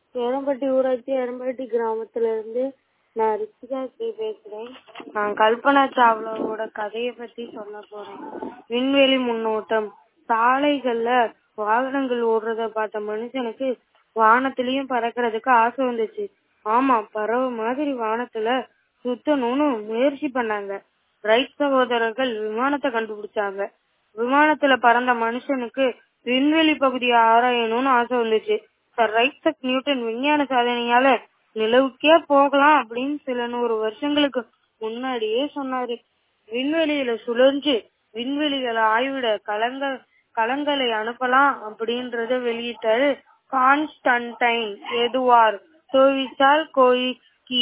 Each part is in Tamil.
எரம்பட்டி ஊராட்சி எரம்பட்டி கிராமத்துல இருந்து நான் ரித்திகா கே பேசுறேன் நான் கல்பனா சாவ்லாவோட கதையை பத்தி சொல்ல போறேன் விண்வெளி முன்னோட்டம் சாலைகள்ல வாகனங்கள் ஓடுறத பார்த்த மனுஷனுக்கு வானத்திலயும் பறக்கறதுக்கு ஆசை வந்துச்சு ஆமா பறவை மாதிரி வானத்துல சுத்தணும்னு முயற்சி பண்ணாங்க ரைட் சகோதரர்கள் விமானத்தை கண்டுபிடிச்சாங்க விமானத்துல பறந்த மனுஷனுக்கு விண்வெளி பகுதியை ஆராயணும்னு ஆசை வந்துச்சு சர் ரைசக் நியூட்டன் விஞ்ஞான சாதனையால நிலவுக்கே போகலாம் அப்படின்னு சில நூறு வருஷங்களுக்கு முன்னாடியே சொன்னாரு விண்வெளியில சுழன்று விண்வெளிகளை ஆய்விட கலங்க கலங்களை அனுப்பலாம் அப்படின்றத வெளியிட்டாரு கான்ஸ்டன்டைன் எதுவார் சோவிசால் கோயிஸ்கி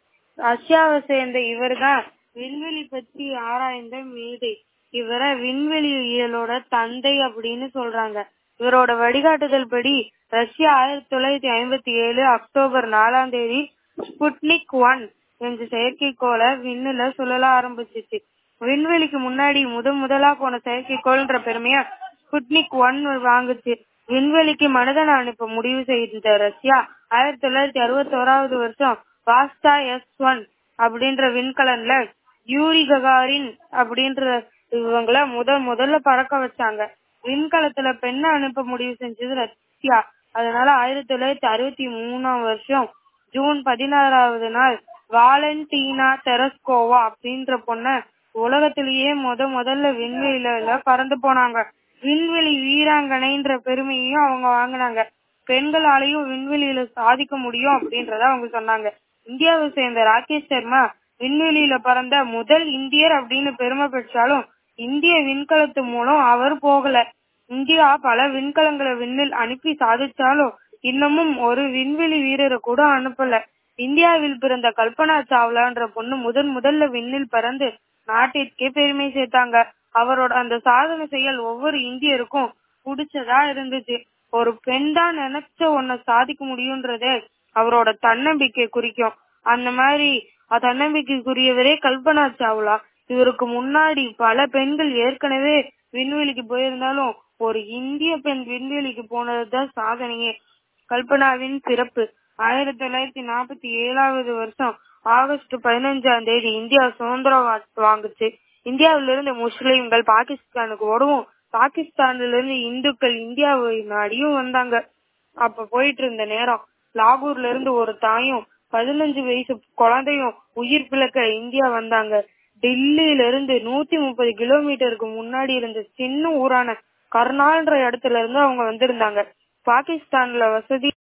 ரஷ்யாவை சேர்ந்த இவர்தான் விண்வெளி பத்தி ஆராய்ந்த மேதை இவரை விண்வெளியியலோட தந்தை அப்படின்னு சொல்றாங்க இவரோட வழிகாட்டுதல் படி ரஷ்யா ஆயிரத்தி தொள்ளாயிரத்தி ஐம்பத்தி ஏழு அக்டோபர் நாலாம் தேதி ஸ்புட்னிக் ஒன் என்ற செயற்கைக்கோளை விண்ணுல சுழல ஆரம்பிச்சிச்சு விண்வெளிக்கு முன்னாடி முத முதலா போன செயற்கைக்கோள்ன்ற பெருமைய ஸ்புட்னிக் ஒன் வாங்குச்சு விண்வெளிக்கு மனிதனை அனுப்ப முடிவு செய்த ரஷ்யா ஆயிரத்தி தொள்ளாயிரத்தி அறுபத்தி ஓராவது வருஷம் வாஸ்டா எஸ் ஒன் அப்படின்ற விண்கலன்ல யூரி ககாரின் அப்படின்ற இவங்கள முத முதல்ல பறக்க வச்சாங்க விண்கலத்துல பெண்ணை அனுப்ப முடிவு செஞ்சது ரஷ்யா அதனால ஆயிரத்தி தொள்ளாயிரத்தி அறுபத்தி மூணாம் வருஷம் ஜூன் பதினாறாவது நாள் வாலண்டீனா தெரஸ்கோவா அப்படின்ற பொண்ண உலகத்திலேயே முத முதல்ல விண்வெளியில பறந்து போனாங்க விண்வெளி வீராங்கனைன்ற பெருமையையும் அவங்க வாங்கினாங்க பெண்களாலையும் விண்வெளியில சாதிக்க முடியும் அப்படின்றத அவங்க சொன்னாங்க இந்தியாவை சேர்ந்த ராகேஷ் சர்மா விண்வெளியில பறந்த முதல் இந்தியர் அப்படின்னு பெருமை பெற்றாலும் இந்திய விண்கலத்து மூலம் அவர் போகல இந்தியா பல விண்கலங்களை விண்ணில் அனுப்பி சாதிச்சாலும் இன்னமும் ஒரு விண்வெளி வீரரை கூட அனுப்பல இந்தியாவில் பிறந்த கல்பனா சாவ்லான்ற பொண்ணு முதன் முதல்ல விண்ணில் பறந்து நாட்டிற்கே பெருமை சேர்த்தாங்க அவரோட அந்த சாதனை செயல் ஒவ்வொரு இந்தியருக்கும் பிடிச்சதா இருந்துச்சு ஒரு பெண் தான் நினைச்ச ஒன்ன சாதிக்க முடியும்ன்றதே அவரோட தன்னம்பிக்கை குறிக்கும் அந்த மாதிரி தன்னம்பிக்கைக்குரியவரே கல்பனா சாவ்லா இவருக்கு முன்னாடி பல பெண்கள் ஏற்கனவே விண்வெளிக்கு போயிருந்தாலும் ஒரு இந்திய பெண் விண்வெளிக்கு போனதுதான் சாதனையே கல்பனாவின் பிறப்பு ஆயிரத்தி தொள்ளாயிரத்தி நாற்பத்தி ஏழாவது வருஷம் ஆகஸ்ட் பதினஞ்சாம் தேதி இந்தியா சுதந்திரம் வாங்குச்சு இந்தியாவில இருந்து முஸ்லிம்கள் பாகிஸ்தானுக்கு ஓடவும் பாகிஸ்தான்ல இருந்து இந்துக்கள் இந்தியாவை நாடியும் வந்தாங்க அப்ப போயிட்டு இருந்த நேரம் லாகூர்ல இருந்து ஒரு தாயும் பதினஞ்சு வயசு குழந்தையும் உயிர் பிழைக்க இந்தியா வந்தாங்க டெல்லியில இருந்து நூத்தி முப்பது கிலோமீட்டருக்கு முன்னாடி இருந்த சின்ன ஊரான கர்னால்ன்ற இடத்துல இருந்து அவங்க வந்திருந்தாங்க பாகிஸ்தான்ல வசதி